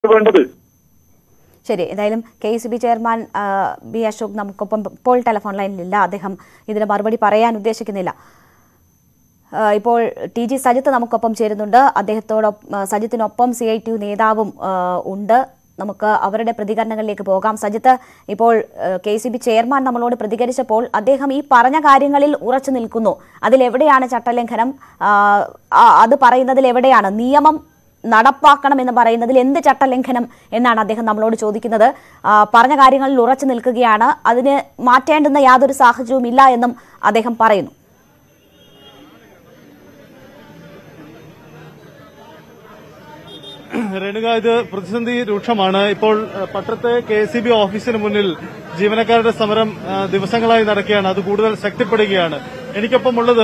വേണ്ടത് ശരി എന്തായാലും കെ സി ബി ചെയർമാൻ ആ, ബി അശോക് നമുക്കൊപ്പം ഇപ്പോൾ ടെലിഫോൺ ലൈനിലില്ല അദ്ദേഹം ഇതിന് മറുപടി പറയാൻ ഉദ്ദേശിക്കുന്നില്ല ആ, ഇപ്പോൾ ടി ജി സജിത്ത് നമുക്കൊപ്പം ചേരുന്നുണ്ട് അദ്ദേഹത്തോടൊപ്പം ആ, സജിത്തിനൊപ്പം സി ഐ ടി യു നേതാവും ആ, ഉണ്ട് നമുക്ക് അവരുടെ പ്രതികരണങ്ങളിലേക്ക് പോകാം സജിത്ത് ഇപ്പോൾ കെ സി ബി ചെയർമാൻ നമ്മളോട് പ്രതികരിച്ചപ്പോൾ അദ്ദേഹം ഈ പറഞ്ഞ കാര്യങ്ങളിൽ ഉറച്ചു നിൽക്കുന്നു അതിലെവിടെയാണ് ചട്ടലംഘനം ആ, ആ, അത് പറയുന്നതിൽ എവിടെയാണ് നിയമം നടപ്പാക്കണം എന്ന് പറയുന്നതിൽ എന്ത് ചട്ടലംഘനം എന്നാണ് അദ്ദേഹം നമ്മളോട് ചോദിക്കുന്നത് ആ, പറഞ്ഞ കാര്യങ്ങളിൽ ഉറച്ചു നിൽക്കുകയാണ് അതിന് മാറ്റേണ്ടുന്ന യാതൊരു സാഹചര്യവും ഇല്ല എന്നും അദ്ദേഹം പറയുന്നു രേണുക ഇത് പ്രതിസന്ധി രൂക്ഷമാണ് ഇപ്പോൾ ഏഹ്, പട്ടത്തെ കെ സി ബി ഓഫീസിന് മുന്നിൽ ജീവനക്കാരുടെ സമരം ഏഹ്, ദിവസങ്ങളായി നടക്കുകയാണ് അത് കൂടുതൽ ശക്തിപ്പെടുകയാണ് എനിക്കൊപ്പം ഉള്ളത്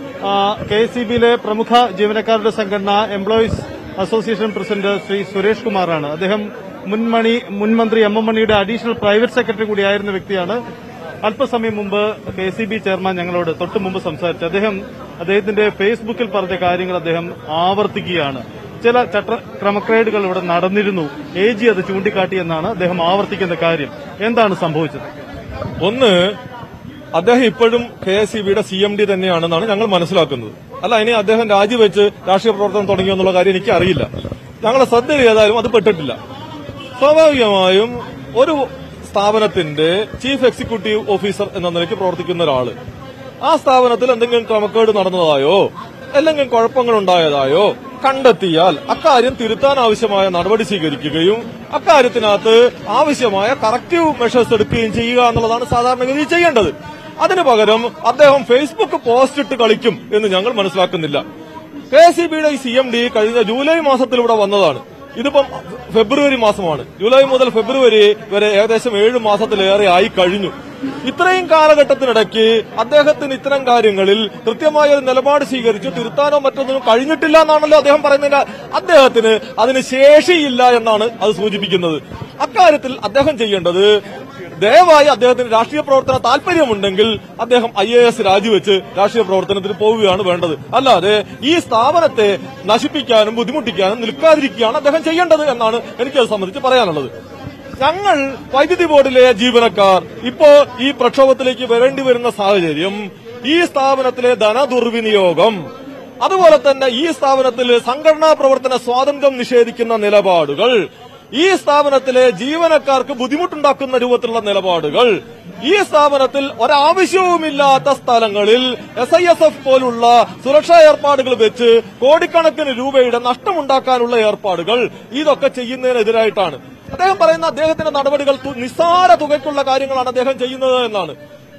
കെ സി ബിയിലെ പ്രമുഖ ജീവനക്കാരുടെ സംഘടന employees association president Shri Suresh കുമാറാണ് അദ്ദേഹം മുൻമണി മുൻമന്ത്രി എം എം മണിയുടെ അഡീഷണൽ പ്രൈവറ്റ് സെക്രട്ടറി കൂടിയായിരുന്ന വ്യക്തിയാണ് അല്പസമയം മുമ്പ് കെ സി ബി ചെയർമാൻ ഞങ്ങളോട് തൊട്ടു മുമ്പ് സംസാരിച്ചു അദ്ദേഹം അദ്ദേഹത്തിന്റെ ഫേസ്ബുക്കിൽ പറഞ്ഞ കാര്യങ്ങൾ അദ്ദേഹം ആവർത്തിക്കുകയാണ് ചില ചട്ട ക്രമക്കേടുകൾ ഇവിടെ നടന്നിരുന്നു എ ജി അത് ചൂണ്ടിക്കാട്ടിയെന്നാണ് അദ്ദേഹം ആവർത്തിക്കുന്ന കാര്യം എന്താണ് സംഭവിച്ചത് ഒന്ന് അദ്ദേഹം ഇപ്പോഴും കെ എസ് സി ബിയുടെ സി എം ഡി തന്നെയാണെന്നാണ് ഞങ്ങൾ മനസ്സിലാക്കുന്നത് അല്ല ഇനി അദ്ദേഹം രാജിവെച്ച് രാഷ്ട്രീയ പ്രവർത്തനം തുടങ്ങിയോ എന്നുള്ള കാര്യം എനിക്ക് അറിയില്ല ഞങ്ങളെ ശ്രദ്ധയിൽ ഏതായാലും അത് പെട്ടിട്ടില്ല സ്വാഭാവികമായും ഒരു സ്ഥാപനത്തിന്റെ ചീഫ് എക്സിക്യൂട്ടീവ് ഓഫീസർ എന്ന നിലയ്ക്ക് പ്രവർത്തിക്കുന്ന ഒരാള് ആ സ്ഥാപനത്തിൽ എന്തെങ്കിലും ക്രമക്കേട് നടന്നതായോ അല്ലെങ്കിൽ കുഴപ്പങ്ങൾ ഉണ്ടായതായോ കണ്ടെത്തിയാൽ അക്കാര്യം തിരുത്താൻ ആവശ്യമായ നടപടി സ്വീകരിക്കുകയും അക്കാര്യത്തിനകത്ത് ആവശ്യമായ കറക്റ്റീവ് മെഷേഴ്സ് എടുക്കുകയും ചെയ്യുക എന്നുള്ളതാണ് സാധാരണഗതി ചെയ്യേണ്ടത് അതിനു പകരം അദ്ദേഹം ഫേസ്ബുക്ക് പോസ്റ്റ് ഇട്ട് കളിക്കും എന്ന് ഞങ്ങൾ മനസ്സിലാക്കുന്നില്ല കെ സി ബിയുടെ ഈ സി എം ഡി കഴിഞ്ഞ ജൂലൈ മാസത്തിൽ ഇവിടെ വന്നതാണ് ഇതിപ്പം ഫെബ്രുവരി മാസമാണ് ജൂലൈ മുതൽ ഫെബ്രുവരി വരെ ഏകദേശം ഏഴ് മാസത്തിലേറെ ആയി കഴിഞ്ഞു ഇത്രയും കാലഘട്ടത്തിനിടയ്ക്ക് അദ്ദേഹത്തിന് ഇത്തരം കാര്യങ്ങളിൽ കൃത്യമായ ഒരു നിലപാട് സ്വീകരിച്ചു തിരുത്താനോ മറ്റൊന്നിനും കഴിഞ്ഞിട്ടില്ല എന്നാണല്ലോ അദ്ദേഹം പറയുന്നതിന്റെ അദ്ദേഹത്തിന് അതിന് ശേഷിയില്ല എന്നാണ് അത് സൂചിപ്പിക്കുന്നത് അക്കാര്യത്തിൽ അദ്ദേഹം ചെയ്യേണ്ടത് ദയവായി അദ്ദേഹത്തിന് രാഷ്ട്രീയ പ്രവർത്തന താല്പര്യമുണ്ടെങ്കിൽ അദ്ദേഹം ഐ എ എസ് രാജിവെച്ച് രാഷ്ട്രീയ പ്രവർത്തനത്തിന് പോവുകയാണ് വേണ്ടത് അല്ലാതെ ഈ സ്ഥാപനത്തെ നശിപ്പിക്കാനും ബുദ്ധിമുട്ടിക്കാനും നിൽക്കാതിരിക്കുകയാണ് അദ്ദേഹം ചെയ്യേണ്ടത് എന്നാണ് എനിക്കത് സംബന്ധിച്ച് പറയാനുള്ളത് ഞങ്ങൾ വൈദ്യുതി ബോർഡിലെ ജീവനക്കാർ ഇപ്പോ ഈ പ്രക്ഷോഭത്തിലേക്ക് വരേണ്ടി വരുന്ന സാഹചര്യം ഈ സ്ഥാപനത്തിലെ ധനദുർവിനിയോഗം അതുപോലെ തന്നെ ഈ സ്ഥാപനത്തിൽ സംഘടനാ പ്രവർത്തന സ്വാതന്ത്ര്യം നിഷേധിക്കുന്ന നിലപാടുകൾ ഈ സ്ഥാപനത്തിലെ ജീവനക്കാർക്ക് ബുദ്ധിമുട്ടുണ്ടാക്കുന്ന രൂപത്തിലുള്ള നിലപാടുകൾ ഈ സ്ഥാപനത്തിൽ ഒരാവശ്യവുമില്ലാത്ത സ്ഥലങ്ങളിൽ എസ് ഐ എസ് എഫ് പോലുള്ള സുരക്ഷാ ഏർപ്പാടുകൾ വെച്ച് കോടിക്കണക്കിന് രൂപയുടെ നഷ്ടമുണ്ടാക്കാനുള്ള ഏർപ്പാടുകൾ ഇതൊക്കെ ചെയ്യുന്നതിനെതിരായിട്ടാണ് അദ്ദേഹം പറയുന്ന അദ്ദേഹത്തിന്റെ നടപടികൾ തു- നിസ്സാര തുകയ്ക്കുള്ള കാര്യങ്ങളാണ് അദ്ദേഹം ചെയ്യുന്നത് എന്നാണ്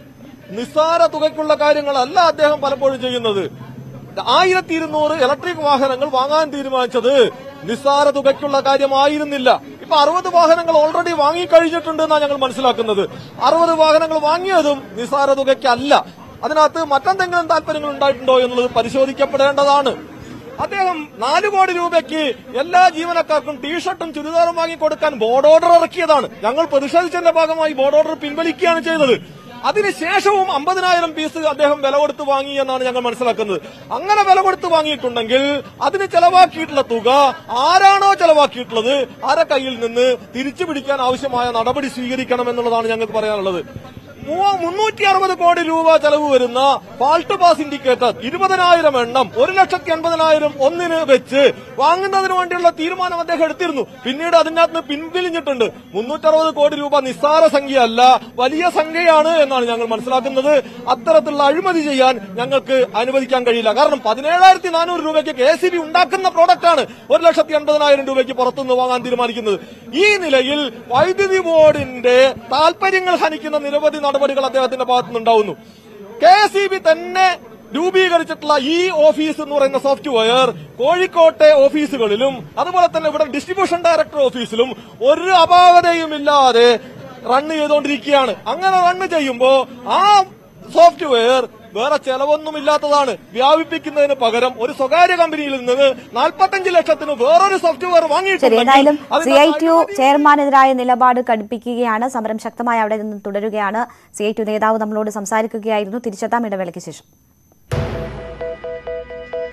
നിസ്സാര തുകയ്ക്കുള്ള കാര്യങ്ങളല്ല അദ്ദേഹം പലപ്പോഴും ചെയ്യുന്നത് ആയിരത്തി ഇരുന്നൂറ് ഇലക്ട്രിക് വാഹനങ്ങൾ വാങ്ങാൻ തീരുമാനിച്ചത് നിസ്സാര തുകയ്ക്കുള്ള കാര്യമായിരുന്നില്ല ഇപ്പൊ അറുപത് വാഹനങ്ങൾ ഓൾറെഡി വാങ്ങിക്കഴിഞ്ഞിട്ടുണ്ട് എന്നാണ് ഞങ്ങൾ മനസ്സിലാക്കുന്നത് അറുപത് വാഹനങ്ങൾ വാങ്ങിയതും നിസ്സാര തുകയ്ക്കല്ല അതിനകത്ത് മറ്റെന്തെങ്കിലും താല്പര്യങ്ങൾ ഉണ്ടായിട്ടുണ്ടോ എന്നുള്ളത് പരിശോധിക്കപ്പെടേണ്ടതാണ് അദ്ദേഹം നാല് കോടി രൂപയ്ക്ക് എല്ലാ ജീവനക്കാർക്കും ടീഷർട്ടും ചുരിദാറും വാങ്ങിക്കൊടുക്കാൻ ബോർഡ് ഓർഡർ ഇറക്കിയതാണ് ഞങ്ങൾ പ്രതിഷേധിച്ചതിന്റെ ഭാഗമായി ബോർഡ് ഓർഡർ പിൻവലിക്കുകയാണ് ചെയ്തത് അതിനുശേഷവും അമ്പതിനായിരം പീസ് അദ്ദേഹം വില കൊടുത്ത് വാങ്ങി എന്നാണ് ഞങ്ങൾ മനസ്സിലാക്കുന്നത് അങ്ങനെ വില കൊടുത്ത് വാങ്ങിയിട്ടുണ്ടെങ്കിൽ അതിന് ചെലവാക്കിയിട്ടുള്ള തുക ആരാണോ ചെലവാക്കിയിട്ടുള്ളത് ആരെ കയ്യിൽ നിന്ന് തിരിച്ചു പിടിക്കാൻ ആവശ്യമായ നടപടി സ്വീകരിക്കണം എന്നുള്ളതാണ് ഞങ്ങൾക്ക് പറയാനുള്ളത് മൂവ- മുന്നൂറ്റി അറുപത് കോടി രൂപ ചെലവ് വരുന്ന ഫാൾട്ട് പാസ് ഇൻഡിക്കേറ്റർ ഇരുപതിനായിരം എണ്ണം ഒരു ലക്ഷത്തി എൺപതിനായിരം ഒന്നിന് വെച്ച് വാങ്ങുന്നതിന് വേണ്ടിയുള്ള തീരുമാനം അദ്ദേഹം എടുത്തിരുന്നു പിന്നീട് അതിനകത്ത് നിന്ന് പിൻവലിഞ്ഞിട്ടുണ്ട് മുന്നൂറ്ററുപത് കോടി രൂപ നിസ്സാര സംഖ്യയല്ല വലിയ സംഖ്യയാണ് എന്നാണ് ഞങ്ങൾ മനസ്സിലാക്കുന്നത് അത്തരത്തിലുള്ള അഴിമതി ചെയ്യാൻ ഞങ്ങൾക്ക് അനുവദിക്കാൻ കഴിയില്ല കാരണം പതിനേഴായിരത്തി നാനൂറ് രൂപയ്ക്ക് കെ സി ബി ഉണ്ടാക്കുന്ന പ്രോഡക്റ്റാണ് ഒരു ലക്ഷത്തി എൺപതിനായിരം രൂപയ്ക്ക് പുറത്തുനിന്ന് വാങ്ങാൻ തീരുമാനിക്കുന്നത് ഈ നിലയിൽ വൈദ്യുതി ബോർഡിന്റെ താല്പര്യങ്ങൾ ഹനിക്കുന്ന നിരവധി നടപടികൾ അദ്ദേഹത്തിന്റെ ഭാഗത്തുനിന്നുണ്ടാവുന്നു കെ സി ബി തന്നെ രൂപീകരിച്ചിട്ടുള്ള ഈ ഓഫീസ് എന്ന് പറയുന്ന സോഫ്റ്റ്വെയർ കോഴിക്കോട്ടെ ഓഫീസുകളിലും അതുപോലെ തന്നെ ഇവിടെ ഡിസ്ട്രിബ്യൂഷൻ ഡയറക്ടർ ഓഫീസിലും ഒരു അപാകതയും ഇല്ലാതെ റൺ ചെയ്തുകൊണ്ടിരിക്കുകയാണ് അങ്ങനെ റൺ ചെയ്യുമ്പോ ആ സോഫ്റ്റ്വെയർ വേറെ ചെലവൊന്നുമില്ലാത്തതാണ് വ്യാപിപ്പിക്കുന്നതിന് പകരം ഒരു സ്വകാര്യ കമ്പനിയിൽ നിന്ന് നാൽപ്പത്തഞ്ച് ലക്ഷത്തിന് വേറൊരു സോഫ്റ്റ്വെയർ ശരി എന്തായാലും വാങ്ങിയിട്ടുണ്ടെങ്കിൽ സി ഐ ടി യു അതിനകത്ത് ചെയർമാനെതിരായ നിലപാട് കടുപ്പിക്കുകയാണ് സമരം ശക്തമായി അവിടെ നിന്ന് തുടരുകയാണ് സി ഐ ടി യു നേതാവ് നമ്മളോട് സംസാരിക്കുകയായിരുന്നു തിരിച്ചെത്താം ഇടവേളയ്ക്ക് ശേഷം